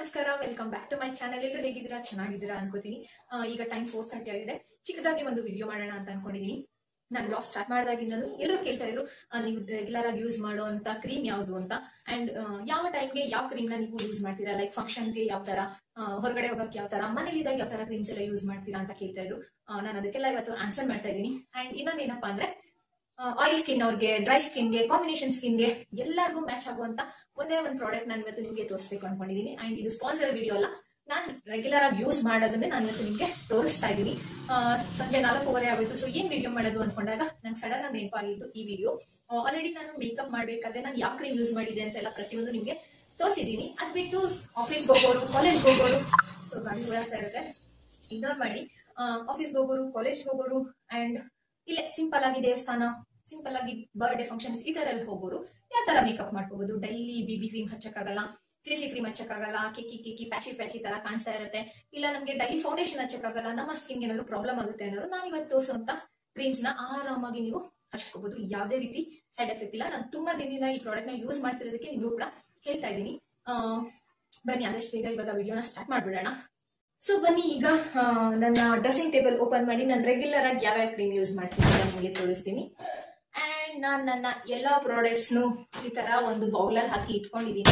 ನಮಸ್ಕಾರ welcome back to my channel ಎಲ್ಲರೂ ಹೇಗಿದ್ದೀರಾ ಚೆನ್ನಾಗಿದ್ದೀರಾ ಅನ್ಕೋತೀನಿ ಆ, ಈಗ ಟೈಮ್ ಫೋರ್ ತರ್ಟಿ ಆಗಿದೆ ಚಿಕ್ಕದಾಗಿ ಒಂದು ವಿಡಿಯೋ ಮಾಡೋಣ ಅಂತ ಅನ್ಕೊಂಡಿದೀನಿ ನಾನು ಬ್ಲಾಗ್ ಸ್ಟಾರ್ಟ್ ಮಾಡಿದಾಗಿಂದಲೂ ಎಲ್ಲರೂ ಕೇಳ್ತಾ ಇದ್ರು ಆ, ನೀವು ರೆಗ್ಯುಲರ್ ಆಗಿ ಯೂಸ್ ಮಾಡುವಂತ ಕ್ರೀಮ್ ಯಾವುದು ಅಂತ ಅಂಡ್ ಯಾವ ಟೈಮ್ಗೆ ಯಾವ ಕ್ರೀಮ್ ನ ನೀವು ಯೂಸ್ ಮಾಡ್ತೀರಾ ಲೈಕ್ ಫಂಕ್ಷನ್ಗೆ ಯಾವ ತರ ಆ, ಹೊರಗಡೆ ಹೋಗಕ್ಕೆ ಯಾವ ತರ ಮನೇಲಿದ್ದಾಗ ಯಾವ ತರ ಕ್ರೀಮ್ಸ್ ಎಲ್ಲ ಯೂಸ್ ಮಾಡ್ತೀರಾ ಅಂತ ಕೇಳ್ತಾ ಇದ್ರು ಆ, ನಾನು ಅದಕ್ಕೆಲ್ಲ ಇವತ್ತು ಆನ್ಸರ್ ಮಾಡ್ತಾ ಇದ್ದೀನಿ ಅಂಡ್ ಇನ್ನೊಂದೇನಪ್ಪಾ ಅಂದ್ರೆ ಆಯಿಲ್ ಸ್ಕಿನ್ ಅವ್ರಿಗೆ ಡ್ರೈ ಸ್ಕಿನ್ಗೆ ಕಾಂಬಿನೇಷನ್ ಸ್ಕಿನ್ಗೆ ಎಲ್ಲರಿಗೂ ಮ್ಯಾಚ್ ಆಗುವಂತ ಒಂದೇ ಒಂದು ಪ್ರಾಡಕ್ಟ್ ನಾನು ಇವತ್ತು ನಿಮಗೆ ತೋರಿಸ್ಬೇಕು ಅನ್ಕೊಂಡಿದ್ದೀನಿ ಅಂಡ್ ಇದು ಸ್ಪಾನ್ಸರ್ ವಿಡಿಯೋ ಅಲ್ಲ ನಾನು ರೆಗ್ಯುಲರ್ ಆಗಿ ಯೂಸ್ ಮಾಡೋದನ್ನೇ ನಾನು ಇವತ್ತು ನಿಮಗೆ ತೋರಿಸ್ತಾ ಇದ್ದೀನಿ ಆ, ಸಂಜೆ ನಾಲ್ಕೂವರೆ ಆಗೋಯ್ತು ಸೊ ಏನ್ ವಿಡಿಯೋ ಮಾಡೋದು ಅನ್ಕೊಂಡಾಗ ನಂಗೆ ಸಡನ್ ಆಗಿ ನೆನಪಾಗಿದ್ದು ಈ ವಿಡಿಯೋ ಆಲ್ರೆಡಿ ನಾನು ಮೇಕಪ್ ಮಾಡ್ಬೇಕಾದ್ರೆ ನಾನು ಯಾವ ಕ್ರೀಮ್ ಯೂಸ್ ಮಾಡಿದೆ ಅಂತೆಲ್ಲ ಪ್ರತಿಯೊಂದು ನಿಮಗೆ ತೋರಿಸಿದ್ದೀನಿ ಅದ್ ಬಿಟ್ಟು ಆಫೀಸ್ಗೆ ಹೋಗೋರು ಕಾಲೇಜ್ಗೆ ಹೋಗೋರು ಸೊ ಗಾಡಿ ಓಡಾಡ್ತಾ ಇರುತ್ತೆ ಇಗ್ನೋರ್ ಮಾಡಿ ಆಫೀಸ್ಗೆ ಹೋಗೋರು ಕಾಲೇಜ್ಗೆ ಹೋಗೋರು ಅಂಡ್ ಇಲ್ಲೇ ಸಿಂಪಲ್ ಆಗಿ ದೇವಸ್ಥಾನ ಸಿಂಪಲ್ ಆಗಿ ಬರ್ಡೇ ಫಂಕ್ಷನ್ಸ್ ಈ ತರ ಎಲ್ಲ ಹೋಗೋರು ಯಾವ ತರ ಮೇಕಪ್ ಮಾಡ್ಕೋಬಹುದು ಡೈಲಿ ಬಿ ಬಿ ಕ್ರೀಮ್ ಹಚ್ಚಕ್ಕಾಗಲ್ಲ ಸಿ ಸಿ ಕ್ರೀಮ್ ಹಚ್ಚಕ್ಕಾಗಲ್ಲ ಕಿಕ್ಕಿ ಕಿಕ್ಕಿ ಪ್ಯಾಚಿ ಪ್ಯಾಚಿ ತರ ಕಾಣಿಸ್ತಾ ಇರುತ್ತೆ ಇಲ್ಲ ನಮ್ಗೆ ಡೈಲಿ ಫೌಂಡೇಶನ್ ಹಚ್ಚಕ್ಕಾಗಲ್ಲ ನಮ್ಮ ಸ್ಕಿನ್ ಏನಾದ್ರು ಪ್ರಾಬ್ಲಮ್ ಆಗುತ್ತೆ ಅನ್ನೋರು ನಾನು ಇವತ್ತು ತೋರಿಸುವಂತ ಕ್ರೀಮ್ಸ್ ನ ಆರಾಮಾಗಿ ನೀವು ಹಚ್ಕೋಬಹುದು ಯಾವುದೇ ರೀತಿ ಸೈಡ್ ಎಫೆಕ್ಟ್ ಇಲ್ಲ ನಾನು ತುಂಬಾ ದಿನದಿಂದ ಈ ಪ್ರಾಡಕ್ಟ್ ನ ಯೂಸ್ ಮಾಡ್ತಿರೋದಕ್ಕೆ ನಿಮಗೂ ಕೂಡ ಹೇಳ್ತಾ ಇದ್ದೀನಿ ಆ, ಬನ್ನಿ ಆದಷ್ಟು ಬೇಗ ಇವಾಗ ವಿಡಿಯೋನ ಸ್ಟಾರ್ಟ್ ಮಾಡ್ಬಿಡೋಣ ಸೊ ಬನ್ನಿ ಈಗ ಆ, ನನ್ನ ಡ್ರೆಸ್ಸಿಂಗ್ ಟೇಬಲ್ ಓಪನ್ ಮಾಡಿ ನಾನು ರೆಗ್ಯುಲರ್ ಆಗಿ ಯಾವ್ಯಾವ ಕ್ರೀಮ್ ಯೂಸ್ ಮಾಡ್ತೀನಿ ಅಂತ ನಿಮಗೆ ತೋರಿಸ್ತೀನಿ ಅಂಡ್ ನಾನು ನನ್ನ ಎಲ್ಲಾ ಪ್ರಾಡಕ್ಟ್ಸ್ ಈ ತರ ಒಂದು ಬೌಲಲ್ಲಿ ಹಾಕಿ ಇಟ್ಕೊಂಡಿದ್ದೀನಿ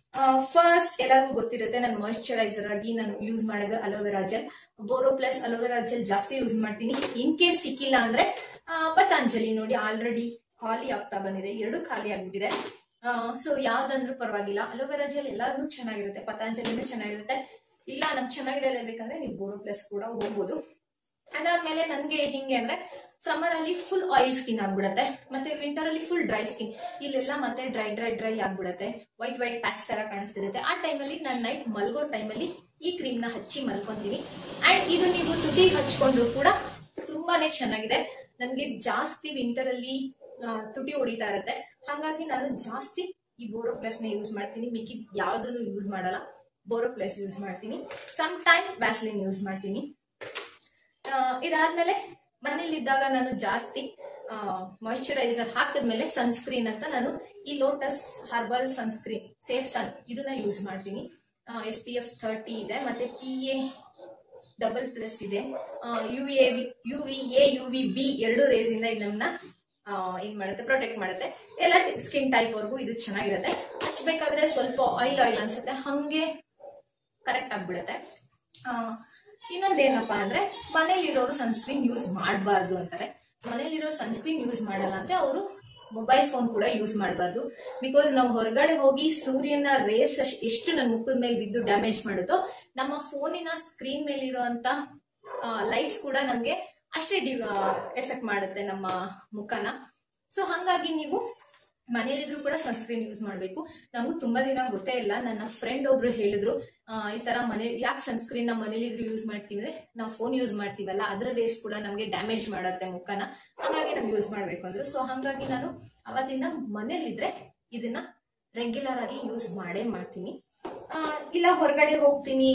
ಫಸ್ಟ್ ಎಲ್ಲರಿಗೂ ಗೊತ್ತಿರುತ್ತೆ ನಾನು ಮಾಯಿಶ್ಚರೈಸರ್ ಆಗಿ ನಾನು ಯೂಸ್ ಮಾಡೋದು aloe vera gel Boro Plus aloe vera gel ಜಾಸ್ತಿ ಯೂಸ್ ಮಾಡ್ತೀನಿ ಇನ್ ಕೇಸ್ ಸಿಕ್ಕಿಲ್ಲ ಅಂದ್ರೆ ಆ, ಪತಂಜಲಿ ನೋಡಿ ಆಲ್ರೆಡಿ ಖಾಲಿ ಆಗ್ತಾ ಬಂದಿದೆ ಎರಡು ಖಾಲಿ ಆಗ್ಬಿಟ್ಟಿದೆ ಸೊ ಯಾವ್ದಂದ್ರೂ ಪರವಾಗಿಲ್ಲ ಅಲೋವೆರಾ ಜೆಲ್ ಎಲ್ಲಾದ್ರೂ ಚೆನ್ನಾಗಿರುತ್ತೆ ಪತಂಜಲಿನೂ ಚೆನ್ನಾಗಿರುತ್ತೆ ಇಲ್ಲ ನಮ್ಗೆ ಚೆನ್ನಾಗಿರೋದೇ ಬೇಕಂದ್ರೆ ನೀವು ಬೋರೋ ಪ್ಲಸ್ ಕೂಡ ಹೋಗ್ಬೋದು ಅದಾದ್ಮೇಲೆ ನನ್ಗೆ ಹಿಂಗೆ ಅಂದ್ರೆ ಸಮ್ಮರ್ ಅಲ್ಲಿ ಫುಲ್ ಆಯಿಲ್ ಸ್ಕಿನ್ ಆಗ್ಬಿಡತ್ತೆ ಮತ್ತೆ ವಿಂಟರ್ ಅಲ್ಲಿ ಫುಲ್ ಡ್ರೈ ಸ್ಕಿನ್ ಇಲ್ಲೆಲ್ಲ ಮತ್ತೆ ಡ್ರೈ ಡ್ರೈ ಡ್ರೈ ಆಗ್ಬಿಡತ್ತೆ ವೈಟ್ ವೈಟ್ ಪ್ಯಾಚ್ ತರ ಕಾಣಿಸ್ತಿರುತ್ತೆ ಆ ಟೈಮಲ್ಲಿ ನಾನು ನೈಟ್ ಮಲ್ಗೋ ಟೈಮಲ್ಲಿ ಈ ಕ್ರೀಮ್ ನ ಹಚ್ಚಿ ಮಲ್ಕೊಂತೀನಿ ಅಂಡ್ ಇದು ನೀವು ತುಟಿಗೆ ಹಚ್ಕೊಂಡ್ರು ಕೂಡ ತುಂಬಾನೇ ಚೆನ್ನಾಗಿದೆ ನನ್ಗೆ ಜಾಸ್ತಿ ವಿಂಟರ್ ಅಲ್ಲಿ ಆ, ತುಟಿ ಹೊಡಿತಾ ಇರುತ್ತೆ ಹಾಗಾಗಿ ನಾನು ಜಾಸ್ತಿ ಈ ಬೋರೋ ಪ್ಲಸ್ ನ ಯೂಸ್ ಮಾಡ್ತೀನಿ ಮಿಕ್ಕಿದ್ ಯಾವ್ದನ್ನು ಯೂಸ್ ಮಾಡಲ್ಲ ಬೋರೋ ಪ್ಲಸ್ ಯೂಸ್ ಮಾಡ್ತೀನಿ ಸಮ್ ಟೈಮ್ ವ್ಯಾಸ್ಲಿನ್ ಯೂಸ್ ಮಾಡ್ತೀನಿ ಆ, ಇದಾದ್ಮೇಲೆ ಮನೇಲಿದ್ದಾಗ ನಾನು ಜಾಸ್ತಿ ಮಾಯಿಶ್ಚರೈಸರ್ ಹಾಕಿದ್ಮೇಲೆ ಸನ್ಸ್ಕ್ರೀನ್ ಅಂತ ನಾನು ಈ Lotus herbal sunscreen safe sun ಇದನ್ನ ಯೂಸ್ ಮಾಡ್ತೀನಿ ಎಸ್ ಪಿ ಎಫ್ ಥರ್ಟಿ ಇದೆ ಮತ್ತೆ ಪಿ ಎ ಡಬಲ್ ಪ್ಲಸ್ ಇದೆ U A U V A U V B ಎರಡು ರೇಸ್ ಇಂದ ಇದು ನಮ್ಮನ್ನ ಆ, ಏನ್ ಮಾಡುತ್ತೆ ಪ್ರೊಟೆಕ್ಟ್ ಮಾಡುತ್ತೆ ಎಲ್ಲ ಸ್ಕಿನ್ ಟೈಪ್ ವರ್ಗು ಇದು ಚೆನ್ನಾಗಿರುತ್ತೆ ಹಚ್ಬೇಕಾದ್ರೆ ಸ್ವಲ್ಪ ಆಯಿಲ್ ಆಯಿಲ್ ಅನ್ಸುತ್ತೆ ಹಂಗೆ ಕರೆಕ್ಟ್ ಆಗ್ಬಿಡುತ್ತೆ ಆ, ಇನ್ನೊಂದೇನಪ್ಪಾ ಅಂದ್ರೆ ಮನೇಲಿರೋರು ಸನ್ಸ್ಕ್ರೀನ್ ಯೂಸ್ ಮಾಡಬಾರ್ದು ಅಂತಾರೆ ಮನೇಲಿರೋ ಸನ್ಸ್ಕ್ರೀನ್ ಯೂಸ್ ಮಾಡಲ್ಲ ಅಂದ್ರೆ ಅವರು ಮೊಬೈಲ್ ಫೋನ್ ಕೂಡ ಯೂಸ್ ಮಾಡಬಾರ್ದು ಬಿಕಾಸ್ ನಾವು ಹೊರಗಡೆ ಹೋಗಿ ಸೂರ್ಯನ ರೇಸ್ ಎಷ್ಟು ನನ್ನ ಮುಖದ ಮೇಲೆ ಬಿದ್ದು ಡ್ಯಾಮೇಜ್ ಮಾಡುತ್ತೋ ನಮ್ಮ ಫೋನಿನ ಸ್ಕ್ರೀನ್ ಮೇಲಿರುವಂತ ಲೈಟ್ಸ್ ಕೂಡ ನಮ್ಗೆ ಅಷ್ಟೇ ಎಫೆಕ್ಟ್ ಮಾಡುತ್ತೆ ನಮ್ಮ ಮುಖನ ಸೊ ಹಂಗಾಗಿ ನೀವು ಮನೇಲಿದ್ರು ಕೂಡ ಸನ್ಸ್ಕ್ರೀನ್ ಯೂಸ್ ಮಾಡಬೇಕು ನಂಗೂ ತುಂಬಾ ದಿನ ಗೊತ್ತೇ ಇಲ್ಲ ನನ್ನ ಫ್ರೆಂಡ್ ಒಬ್ರು ಹೇಳಿದ್ರು ಆ, ಈ ತರ ಮನೆ ಯಾಕೆ ಸನ್ಸ್ಕ್ರೀನ್ ನಾವು ಮನೇಲಿದ್ರು ಯೂಸ್ ಮಾಡ್ತೀವಿ ಅಂದ್ರೆ ನಾವು ಫೋನ್ ಯೂಸ್ ಮಾಡ್ತೀವಲ್ಲ ಅದ್ರ ರೇಸ್ ಕೂಡ ನಮ್ಗೆ ಡ್ಯಾಮೇಜ್ ಮಾಡುತ್ತೆ ಮುಖನ ಹಾಗಾಗಿ ನಾವು ಯೂಸ್ ಮಾಡ್ಬೇಕು ಅಂದ್ರು ಸೊ ಹಂಗಾಗಿ ನಾನು ಅವತ್ತಿಂದ ಮನೇಲಿದ್ರೆ ಇದನ್ನ ರೆಗ್ಯುಲರ್ ಆಗಿ ಯೂಸ್ ಮಾಡೇ ಮಾಡ್ತೀನಿ ಆ, ಇಲ್ಲ ಹೊರಗಡೆ ಹೋಗ್ತೀನಿ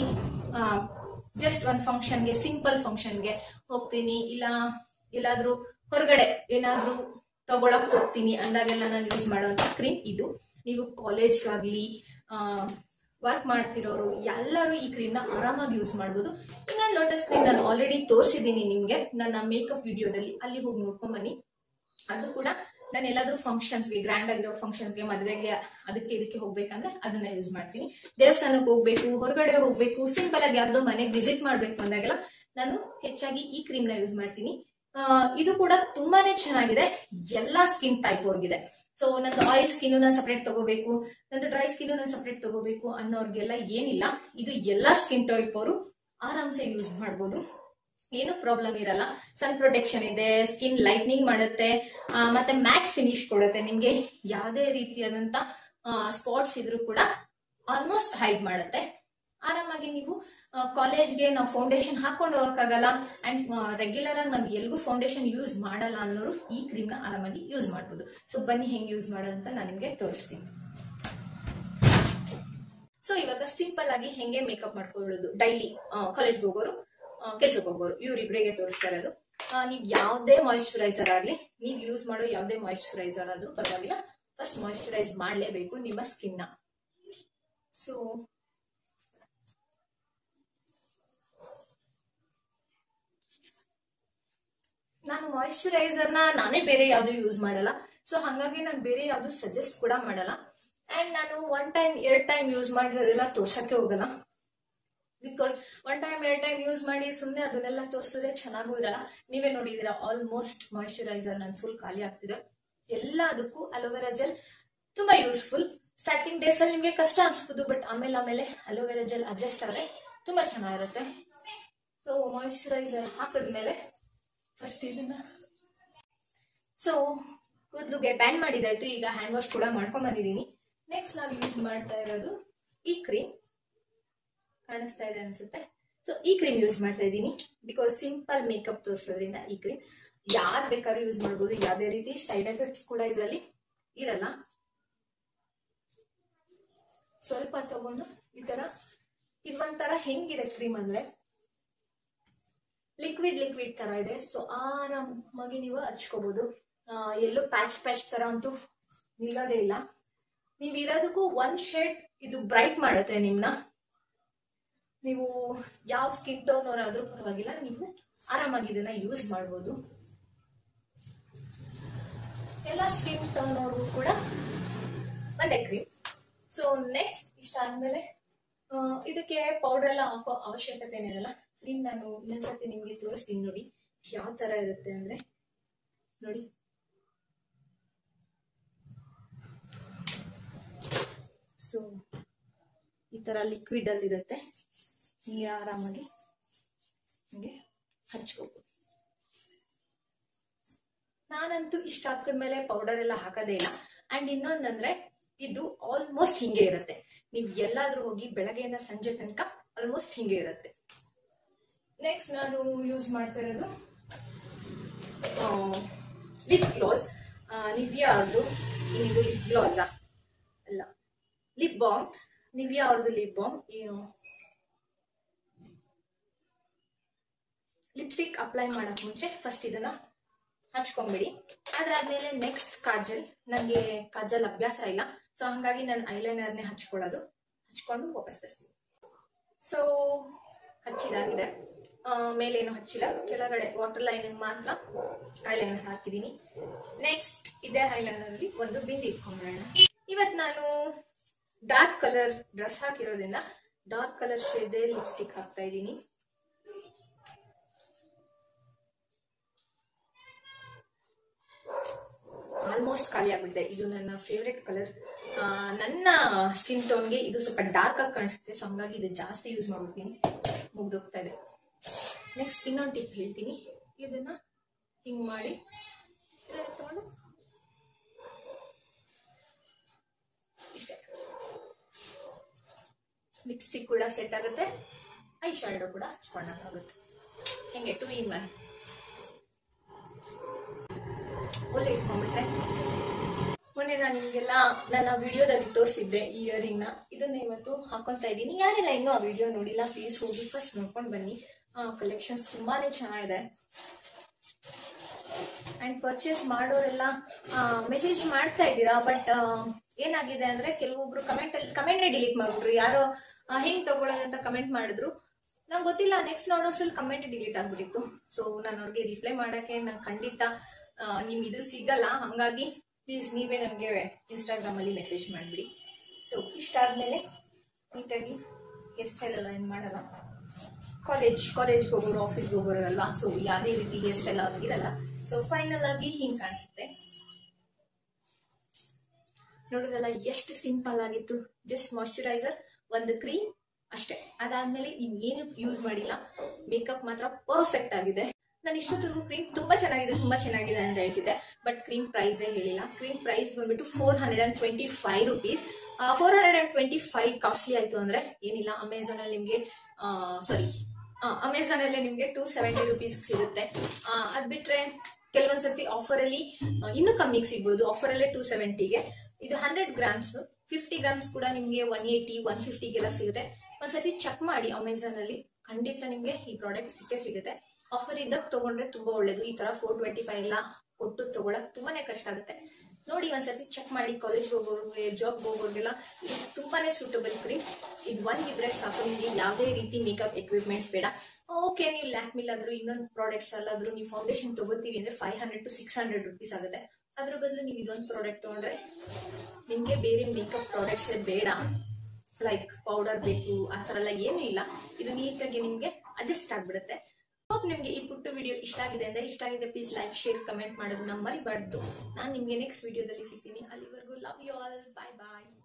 ಜಸ್ಟ್ ಒಂದ್ ಫಂಕ್ಷನ್ಗೆ ಸಿಂಪಲ್ ಫಂಕ್ಷನ್ಗೆ ಹೋಗ್ತೀನಿ ಇಲ್ಲ ಎಲ್ಲಾದ್ರೂ ಹೊರಗಡೆ ಏನಾದ್ರೂ ತಗೊಳಕ್ ಹೋಗ್ತೀನಿ ಅಂದಾಗೆಲ್ಲ ನಾನು ಯೂಸ್ ಮಾಡುವಂತ ಕ್ರೀಮ್ ಇದು ನೀವು ಕಾಲೇಜ್ಗಾಗ್ಲಿ ವರ್ಕ್ ಮಾಡ್ತಿರೋರು ಎಲ್ಲರೂ ಈ ಕ್ರೀಮ್ ನ ಆರಾಮಾಗಿ ಯೂಸ್ ಮಾಡ್ಬೋದು ಇನ್ನೊಂದು ಲೋಟಸ್ ಕ್ರೀಮ್ ನಾನು ಆಲ್ರೆಡಿ ತೋರಿಸಿದ್ದೀನಿ ನಿಮ್ಗೆ ನನ್ನ ಮೇಕಪ್ ವಿಡಿಯೋದಲ್ಲಿ ಅಲ್ಲಿ ಹೋಗಿ ನೋಡ್ಕೊಂಡ್ ಬನ್ನಿ ಅದು ಕೂಡ ನಾನು ಎಲ್ಲಾದ್ರೂ ಫಂಕ್ಷನ್ಸ್ಗೆ ಗ್ರ್ಯಾಂಡ್ ಆಗಿರೋ ಫಂಕ್ಷನ್ಸ್ಗೆ ಮದುವೆಗೆ ಅದಕ್ಕೆ ಇದಕ್ಕೆ ಹೋಗ್ಬೇಕಂದ್ರೆ ಅದನ್ನ ಯೂಸ್ ಮಾಡ್ತೀನಿ ದೇವಸ್ಥಾನಕ್ಕೆ ಹೋಗ್ಬೇಕು ಹೊರಗಡೆ ಹೋಗ್ಬೇಕು ಸಿಂಪಲ್ ಆಗಿ ಯಾರ್ದೋ ಮನೆಗೆ ವಿಸಿಟ್ ಮಾಡ್ಬೇಕು ಅಂದಾಗೆಲ್ಲ ನಾನು ಹೆಚ್ಚಾಗಿ ಈ ಕ್ರೀಮ್ ನ ಯೂಸ್ ಮಾಡ್ತೀನಿ ಆ, ಇದು ಕೂಡ ತುಂಬಾನೇ ಚೆನ್ನಾಗಿದೆ ಎಲ್ಲಾ ಸ್ಕಿನ್ ಟೈಪ್ ಅವ್ರಿಗಿದೆ ಸೊ ನಂದು ಆಯಿಲ್ ಸ್ಕಿನ್ ನಾನು ಸಪರೇಟ್ ತಗೋಬೇಕು ನಂದು ಡ್ರೈ ಸ್ಕಿನ್ ನಾನು ಸಪರೇಟ್ ತಗೋಬೇಕು ಅನ್ನೋರ್ಗೆಲ್ಲ ಏನಿಲ್ಲ ಇದು ಎಲ್ಲಾ ಸ್ಕಿನ್ ಟೈಪ್ ಅವರು ಆರಾಮ್ಸೆ ಯೂಸ್ ಮಾಡ್ಬೋದು ಏನು ಪ್ರಾಬ್ಲಮ್ ಇರಲ್ಲ ಸನ್ ಪ್ರೊಟೆಕ್ಷನ್ ಇದೆ ಸ್ಕಿನ್ ಲೈಟ್ನಿಂಗ್ ಮಾಡುತ್ತೆ ಆ, ಮತ್ತೆ ಮ್ಯಾಟ್ ಫಿನಿಶ್ ಕೊಡುತ್ತೆ ನಿಮ್ಗೆ ಯಾವುದೇ ರೀತಿಯಾದಂತ ಸ್ಪಾಟ್ಸ್ ಇದ್ರೂ ಕೂಡ ಆಲ್ಮೋಸ್ಟ್ ಹೈಡ್ ಮಾಡುತ್ತೆ ಆರಾಮಾಗಿ ನೀವು ಕಾಲೇಜ್ಗೆ ನಾವು ಫೌಂಡೇಶನ್ ಹಾಕೊಂಡು ಹೋಗಕ್ಕಾಗಲ್ಲ ಅಂಡ್ ರೆಗ್ಯುಲರ್ ಆಗಿ ನಾವು ಎಲ್ಗೂ ಫೌಂಡೇಶನ್ ಯೂಸ್ ಮಾಡಲ್ಲ ಅನ್ನೋರು ಈ ಕ್ರೀಮ್ ನ ಆರಾಮಾಗಿ ಯೂಸ್ ಮಾಡ್ಬೋದು ಸೊ ಬನ್ನಿ ಹೆಂಗ್ ಯೂಸ್ ಮಾಡೋದು ಅಂತ ನಾನು ನಿಮ್ಗೆ ತೋರಿಸ್ತೀನಿ ಸೊ ಇವಾಗ ಸಿಂಪಲ್ ಆಗಿ ಹೆಂಗೆ ಮೇಕಪ್ ಮಾಡ್ಕೊಳ್ಳೋದು ಡೈಲಿ ಕಾಲೇಜ್ಗೆ ಹೋಗೋರು ಕೆಲ್ಸಕ್ಕೆ ಹೋಗೋರು ಇವ್ರಿಬ್ರಿಗೆ ತೋರಿಸ್ತಾ ಇರೋದು ಆ, ನೀವ್ ಯಾವ್ದೇ ಮಾಯಿಶ್ಚರೈಸರ್ ಆಗ್ಲಿ ನೀವ್ ಯೂಸ್ ಮಾಡೋ ಯಾವ್ದೇ ಮಾಯಿಶ್ಚರೈಸರ್ ಆದ್ರೂ ಪರವಾಗಿಲ್ಲ ಫಸ್ಟ್ ಮಾಯಿಶ್ಚರೈಸ್ ಮಾಡ್ಲೇಬೇಕು ನಿಮ್ಮ ಸ್ಕಿನ್ ನ ಸೊ ಮಾಯಿಶ್ಚರೈಸರ್ ನ ನಾನೇ ಬೇರೆ ಯಾವ್ದು ಯೂಸ್ ಮಾಡಲ್ಲ ಸೊ ಹಂಗಾಗಿ ನಾನು ಬೇರೆ ಯಾವ್ದು ಸಜೆಸ್ಟ್ ಕೂಡ ಮಾಡಲ್ಲ ಅಂಡ್ ನಾನು ಒನ್ ಟೈಮ್ ಎರಡ್ ಟೈಮ್ ಯೂಸ್ ಮಾಡಿರೋದೆಲ್ಲ ತೋರ್ಸಕ್ಕೆ ಹೋಗಲ್ಲ ಬಿಕಾಸ್ ಒನ್ ಟೈಮ್ ಎರಡ್ ಟೈಮ್ ಯೂಸ್ ಮಾಡಿ ಸುಮ್ಮನೆ ಅದನ್ನೆಲ್ಲ ತೋರಿಸಿದ್ರೆ ಚೆನ್ನಾಗೂ ಇರಲ್ಲ ನೀವೇ ನೋಡಿದೀರಾ ಆಲ್ಮೋಸ್ಟ್ ಮಾಯಿಶ್ಚರೈಸರ್ ನನ್ ಫುಲ್ ಖಾಲಿ ಆಗ್ತಿದೆ ಎಲ್ಲದಕ್ಕೂ ಅಲೋವೆರಾ ಜೆಲ್ ತುಂಬಾ ಯೂಸ್ಫುಲ್ ಸ್ಟಾರ್ಟಿಂಗ್ ಡೇಸ್ ಅಲ್ಲಿ ನಿಮ್ಗೆ ಕಷ್ಟ ಅನ್ಸ್ಬೋದು ಬಟ್ ಆಮೇಲೆ ಆಮೇಲೆ ಅಲೋವೆರಾ ಜೆಲ್ ಅಡ್ಜಸ್ಟ್ ಆದ್ರೆ ತುಂಬಾ ಚೆನ್ನಾಗಿರುತ್ತೆ ಸೊ ಮಾಯಿಶ್ಚರೈಸರ್ ಹಾಕಿದ್ಮೇಲೆ ಫಸ್ಟ್ ಇದನ್ನ ಸೊ ಕೂದಲುಗೆ ಬ್ಯಾನ್ ಮಾಡಿದಾಯ್ತು ಈಗ ಹ್ಯಾಂಡ್ ವಾಶ್ ಕೂಡ ಮಾಡ್ಕೊಂಡ್ ಬಂದಿದ್ದೀನಿ ನೆಕ್ಸ್ಟ್ ನಾವು ಯೂಸ್ ಮಾಡ್ತಾ ಇರೋದು ಈ ಕ್ರೀಮ್ ಕಾಣಿಸ್ತಾ ಇದೆ ಅನ್ಸುತ್ತೆ ಸೊ ಈ ಕ್ರೀಮ್ ಯೂಸ್ ಮಾಡ್ತಾ ಇದ್ದೀನಿ ಬಿಕಾಸ್ ಸಿಂಪಲ್ ಮೇಕಪ್ ತೋರಿಸೋದ್ರಿಂದ ಈ ಕ್ರೀಮ್ ಯಾರು ಬೇಕಾದ್ರೂ ಯೂಸ್ ಮಾಡ್ಬೋದು ಯಾವುದೇ ರೀತಿ ಸೈಡ್ ಎಫೆಕ್ಟ್ಸ್ ಕೂಡ ಇದರಲ್ಲಿ ಇರಲ್ಲ ಸ್ವಲ್ಪ ತಗೊಂಡು ಈ ತರ ಇದೊಂಥರ ಹೆಂಗಿದೆ ಕ್ರೀಮ್ ಅಂದ್ರೆ ಲಿಕ್ವಿಡ್ ಲಿಕ್ವಿಡ್ ತರ ಇದೆ ಸೊ ಆರಾಮಾಗಿ ನೀವು ಹಚ್ಕೋಬಹುದು ಆ, ಎಲ್ಲೂ ಪ್ಯಾಚ್ ಪ್ಯಾಚ್ ತರ ಅಂತೂ ನಿಲ್ಲೋದೇ ಇಲ್ಲ ನೀವ್ ಇರೋದಕ್ಕೂ ಒಂದ್ ಶೇಡ್ ಇದು ಬ್ರೈಟ್ ಮಾಡುತ್ತೆ ನಿಮ್ನ ನೀವು ಯಾವ ಸ್ಕಿನ್ ಟೋನ್ ಅವರಾದ್ರೂ ಪರವಾಗಿಲ್ಲ ನೀವು ಆರಾಮಾಗಿ ಇದನ್ನ ಯೂಸ್ ಮಾಡ್ಬೋದು ಎಲ್ಲ ಸ್ಕಿನ್ ಟೋನ್ ಅವ್ರಿಗೂ ಕೂಡ ಒಂದೇ ಕ್ರೀಮ್ ಸೊ ನೆಕ್ಸ್ಟ್ ಇಷ್ಟ ಆದ್ಮೇಲೆ ಆ, ಇದಕ್ಕೆ ಪೌಡರ್ ಎಲ್ಲ ಹಾಕೋ ಅವಶ್ಯಕತೆ ಏನಿರಲ್ಲ ಕ್ರೀಮ್ ನಾನು ಇನ್ನೊಂದ್ಸತಿ ನಿಮ್ಗೆ ತೋರಿಸ್ತೀನಿ ನೋಡಿ ಯಾವ ತರ ಇರುತ್ತೆ ಅಂದ್ರೆ ನೋಡಿ ಸೊ ಈ ತರ ಲಿಕ್ವಿಡ್ ಅಲ್ಲಿ ಇರುತ್ತೆ ಹಿಂಗೆ ಆರಾಮಾಗಿ ಹಿಂಗೆ ಹಚ್ಕೋಬಹುದು ನಾನಂತೂ ಇಷ್ಟ ಹಾಕಿದ್ಮೇಲೆ ಪೌಡರ್ ಎಲ್ಲ ಹಾಕೋದೇ ಇಲ್ಲ ಅಂಡ್ ಇನ್ನೊಂದಂದ್ರೆ ಇದು ಆಲ್ಮೋಸ್ಟ್ ಹಿಂಗೆ ಇರುತ್ತೆ ನೀವು ಎಲ್ಲಾದ್ರೂ ಹೋಗಿ ಬೆಳಗ್ಗೆಯಿಂದ ಸಂಜೆ ತನಕ ಆಲ್ಮೋಸ್ಟ್ ಹಿಂಗೆ ಇರುತ್ತೆ ನೆಕ್ಸ್ಟ್ ನಾನು ಯೂಸ್ ಮಾಡ್ತಾ ಇರೋದು ಲಿಪ್ ಗ್ಲೋಸ್ ನಿವ್ಯಾ ಅವ್ರದ್ದು ಇದು ಲಿಪ್ ಗ್ಲೋಸಾ ಅಲ್ಲ ಲಿಪ್ ಬಾಮ್ ನಿವ್ಯಾ ಅವ್ರದ್ದು ಲಿಪ್ ಬಾಮ್ ಲಿಪ್ಸ್ಟಿಕ್ ಅಪ್ಲೈ ಮಾಡಕ್ ಮುಂಚೆ ಫಸ್ಟ್ ಇದನ್ನ ಹಚ್ಕೊಂಬಿಡಿ ಅದಾದ್ಮೇಲೆ ನೆಕ್ಸ್ಟ್ ಕಾಜಲ್ ನನಗೆ ಕಾಜಲ್ ಅಭ್ಯಾಸ ಇಲ್ಲ ಸೊ ಹಂಗಾಗಿ ನಾನು ಐಲೈನರ್ನೇ ಹಚ್ಕೊಳ್ಳೋದು ಹಚ್ಕೊಂಡು ವಾಪಸ್ ಬರ್ತೀನಿ ಸೊ ಹಚ್ಚಿದಾಗಿದೆ ಆ, ಮೇಲೇನು ಹಚ್ಚಿಲ್ಲ ಕೆಳಗಡೆ ವಾಟರ್ ಲೈನಿಂಗ್ ಮಾತ್ರ ಐಲೈನರ್ ಹಾಕಿದೀನಿ ನೆಕ್ಸ್ಟ್ ಇದೇ ಐಲೈನರ್ ಅಲ್ಲಿ ಒಂದು ಬಿಂದಿ ಇಟ್ಕೊಂಡ್ಬಿಡೋಣ ಇವತ್ ನಾನು ಡಾರ್ಕ್ ಕಲರ್ ಡ್ರೆಸ್ ಹಾಕಿರೋದ್ರಿಂದ ಡಾರ್ಕ್ ಕಲರ್ ಶೇಡ್ ಲಿಪ್ಸ್ಟಿಕ್ ಹಾಕ್ತಾ ಇದ್ದೀನಿ ಆಲ್ಮೋಸ್ಟ್ ಖಾಲಿ ಆಗ್ಬಿಟ್ಟಿದೆ ಇದು ನನ್ನ ಫೇವ್ರೆಟ್ ಕಲರ್ ನನ್ನ ಸ್ಕಿನ್ ಟೋನ್ಗೆ ಇದು ಸ್ವಲ್ಪ ಡಾರ್ಕ್ ಆಗಿ ಕಾಣಿಸುತ್ತೆ ಸೊ ಹಂಗಾಗಿ ಇದು ಜಾಸ್ತಿ ಯೂಸ್ ಮಾಡ್ಬಿಡ್ತೀನಿ ಮುಗ್ದೋಗ್ತಾ ಇದೆ ನೆಕ್ಸ್ಟ್ ಇನ್ನೊಂದು ಟಿಪ್ ಹೇಳ್ತೀನಿ ಇದನ್ನ ಹಿಂಗ್ ಮಾಡಿ ಇದನ್ನ ತಗೊಂಡು ಇಷ್ಟೇ ಲಿಪ್ಸ್ಟಿಕ್ ಕೂಡ ಸೆಟ್ ಆಗುತ್ತೆ ಐ ಶಾಡೋ ಕೂಡ ಹಚ್ಕೊಂಡಂಗಾಗುತ್ತೆ ಹೆಂಗೆ ಟು ಇನ್ ಒನ್ ಒಳ್ಳೆ ಇಟ್ಕೊಂಡ್ಬಿಟ್ರೆ ಮೊನ್ನೆ ನಾನು ನಿಮ್ಗೆಲ್ಲ ನನ್ನ ವಿಡಿಯೋದಲ್ಲಿ ತೋರಿಸಿದ್ದೆ ಈ ಇಯರಿಂಗ್ ನ ಇದನ್ನ ಇವತ್ತು ಹಾಕೊಂತ ಇದ್ದೀನಿ ಯಾರೆಲ್ಲ ಇನ್ನೂ ಆ ವಿಡಿಯೋ ನೋಡಿಲ್ಲ ಪ್ಲೀಸ್ ಹೋಗಿ ಫಸ್ಟ್ ನೋಡ್ಕೊಂಡು ಬನ್ನಿ ಕಲೆಕ್ಷನ್ಸ್ ತುಂಬಾನೇ ಚೆನ್ನಾಗಿದೆ ಅಂಡ್ ಪರ್ಚೇಸ್ ಮಾಡೋರೆಲ್ಲ ಮೆಸೇಜ್ ಮಾಡ್ತಾ ಇದ್ದೀರಾ ಬಟ್ ಏನಾಗಿದೆ ಅಂದ್ರೆ ಕೆಲವೊಬ್ರು ಕಮೆಂಟ್ ಅಲ್ಲಿ ಕಮೆಂಟ್ ಡಿಲೀಟ್ ಮಾಡ್ಬಿಟ್ರು ಯಾರೋ ಆ, ಹೆಂಗ್ ತಗೊಳ್ಳೋದಂತ ಕಮೆಂಟ್ ಮಾಡಿದ್ರು ನಂಗೆ ಗೊತ್ತಿಲ್ಲ ನೆಕ್ಸ್ಟ್ ನೋಡೋಷ್ಟ್ರಲ್ಲಿ ಕಮೆಂಟ್ ಡಿಲೀಟ್ ಆಗ್ಬಿಟ್ಟಿತ್ತು ಸೊ ನಾನು ಅವ್ರಿಗೆ ರಿಪ್ಲೈ ಮಾಡಕ್ಕೆ ನಂಗೆ ಖಂಡಿತ ಆ, ನಿಮ್ಗೆ ಇದು ಸಿಗಲ್ಲ ಹಂಗಾಗಿ ಪ್ಲೀಸ್ ನೀವೇ ನನಗೆ ಇನ್ಸ್ಟಾಗ್ರಾಮ್ ಅಲ್ಲಿ ಮೆಸೇಜ್ ಮಾಡಿಬಿಡಿ ಸೊ ಇಷ್ಟ ಆದ್ಮೇಲೆ ನೀಟಾಗಿ ಹೇರ್ ಸ್ಟೈಲ್ ಎಲ್ಲ ಏನು ಮಾಡಲ್ಲ ಕಾಲೇಜ್ ಕಾಲೇಜ್ಗೆ ಹೋಗೋರು ಆಫೀಸ್ಗೆ ಹೋಗೋರು ಅಲ್ವಾ ಸೊ ಯಾವುದೇ ರೀತಿ ಹೇರ್ ಸ್ಟೈಲ್ ಇರಲ್ಲ ಸೊ ಫೈನಲ್ ಆಗಿ ಹಿಂಗ್ ಕಾಣಿಸುತ್ತೆ ನೋಡಿದ್ರಲ್ಲ ಎಷ್ಟು ಸಿಂಪಲ್ ಆಗಿತ್ತು ಜಸ್ಟ್ ಮಾಯಶ್ಚರೈಸರ್ ಒಂದು ಕ್ರೀಮ್ ಅಷ್ಟೇ ಅದಾದ್ಮೇಲೆ ಇನ್ನೇನು ಯೂಸ್ ಮಾಡಿಲ್ಲ ಮೇಕಪ್ ಮಾತ್ರ ಪರ್ಫೆಕ್ಟ್ ಆಗಿದೆ ನಾನು ಇಷ್ಟೊತ್ತಿಗೂ ಕ್ರೀಮ್ ತುಂಬಾ ಚೆನ್ನಾಗಿದೆ ತುಂಬಾ ಚೆನ್ನಾಗಿದೆ ಅಂತ ಹೇಳ್ತಿದ್ದೆ ಬಟ್ ಕ್ರೀಮ್ ಪ್ರೈಸೇ ಹೇಳಿಲ್ಲ ಕ್ರೀಮ್ ಪ್ರೈಸ್ ಬಂದ್ಬಿಟ್ಟು four hundred and twenty five rupees four hundred and twenty five costly ಆಯ್ತು ಅಂದ್ರೆ ಏನಿಲ್ಲ ಅಮೆಝಾನ್ ಅಲ್ಲಿ ನಿಮ್ಗೆ ಸಾರಿ ಅಮೆಝಾನ್ ಅಲ್ಲಿ ನಿಮ್ಗೆ ಟೂ ಸೆವೆಂಟಿ ರುಪೀಸ್ ಸಿಗುತ್ತೆ ಆ, ಅದ್ ಬಿಟ್ರೆ ಕೆಲವೊಂದ್ಸತಿ ಆಫರ್ ಅಲ್ಲಿ ಆ, ಇನ್ನೂ ಕಮ್ಮಿಗೆ ಸಿಗ್ಬೋದು ಆಫರ್ ಅಲ್ಲೇ ಟೂ ಸೆವೆಂಟಿಗೆ ಇದು ಹಂಡ್ರೆಡ್ ಗ್ರಾಮ್ಸ್ ಫಿಫ್ಟಿ ಗ್ರಾಮ್ಸ್ ಕೂಡ ನಿಮ್ಗೆ ಒನ್ ಏಯ್ಟಿ ಒನ್ ಫಿಫ್ಟಿಗೆಲ್ಲ ಸಿಗುತ್ತೆ ಒಂದ್ಸತಿ ಚೆಕ್ ಮಾಡಿ ಅಮೆಝಾನ್ ಅಲ್ಲಿ ಖಂಡಿತ ನಿಮ್ಗೆ ಈ ಪ್ರಾಡಕ್ಟ್ ಸಿಕ್ಕೇ ಸಿಗುತ್ತೆ ಆಫರ್ ಇದ್ದಾಗ ತಗೊಂಡ್ರೆ ತುಂಬಾ ಒಳ್ಳೇದು ಈ ತರ ಫೋರ್ ಟ್ವೆಂಟಿ ಫೈವ್ ಎಲ್ಲ ಕೊಟ್ಟು ತಗೊಳಕ್ ತುಂಬಾನೇ ಕಷ್ಟ ಆಗುತ್ತೆ ನೋಡಿ ಒಂದ್ಸತಿ ಚೆಕ್ ಮಾಡಿ ಕಾಲೇಜ್ ಹೋಗೋರ್ಗೆ ಜಾಬ್ ಹೋಗೋರ್ಗೆಲ್ಲ ಇದು ತುಂಬಾನೇ ಸೂಟಬಲ್ ಕ್ರೀಮ್ ಇದು ಒಂದಿದ್ರೆ ಸಾಕು ನಿಮ್ಗೆ ಯಾವುದೇ ರೀತಿ ಮೇಕಪ್ ಎಕ್ವಿಪ್ಮೆಂಟ್ಸ್ ಬೇಡ ಓಕೆ ನೀವು ಲ್ಯಾಕ್ಮಿಲ್ ಆದ್ರೂ ಇನ್ನೊಂದು ಪ್ರಾಡಕ್ಟ್ಸ್ ಅಲ್ಲಾದ್ರೂ ನೀವು ಫೌಂಡೇಶನ್ ತಗೋತೀವಿ ಅಂದ್ರೆ five hundred to six hundred rupees ಆಗುತ್ತೆ ಅದ್ರ ಬದಲು ನೀವು ಇದೊಂದು ಪ್ರಾಡಕ್ಟ್ ತಗೊಂಡ್ರೆ ನಿಮ್ಗೆ ಬೇರೆ ಮೇಕಪ್ ಪ್ರಾಡಕ್ಟ್ಸ್ ಬೇಡ ಲೈಕ್ ಪೌಡರ್ ಬೇಕು ಆ ಥರ ಎಲ್ಲ ಏನೂ ಇಲ್ಲ ಇದು ನೀಟಾಗಿ ನಿಮ್ಗೆ ಅಡ್ಜಸ್ಟ್ ಆಗ್ಬಿಡುತ್ತೆ ಹೋಪ್ ನಿಮ್ಗೆ ಈ ಪುಟ್ಟು ವಿಡಿಯೋ ಇಷ್ಟ ಆಗಿದೆ ಅಂದ್ರೆ ಇಷ್ಟ ಆಗಿದೆ ಪ್ಲೀಸ್ ಲೈಕ್ ಶೇರ್ ಕಮೆಂಟ್ ಮಾಡೋದನ್ನ ಮರಿಬಾರ್ದು ನಾನು ನಿಮ್ಗೆ ನೆಕ್ಸ್ಟ್ ವಿಡಿಯೋದಲ್ಲಿ ಸಿಗ್ತೀನಿ ಅಲ್ಲಿವರೆಗೂ love you all bye bye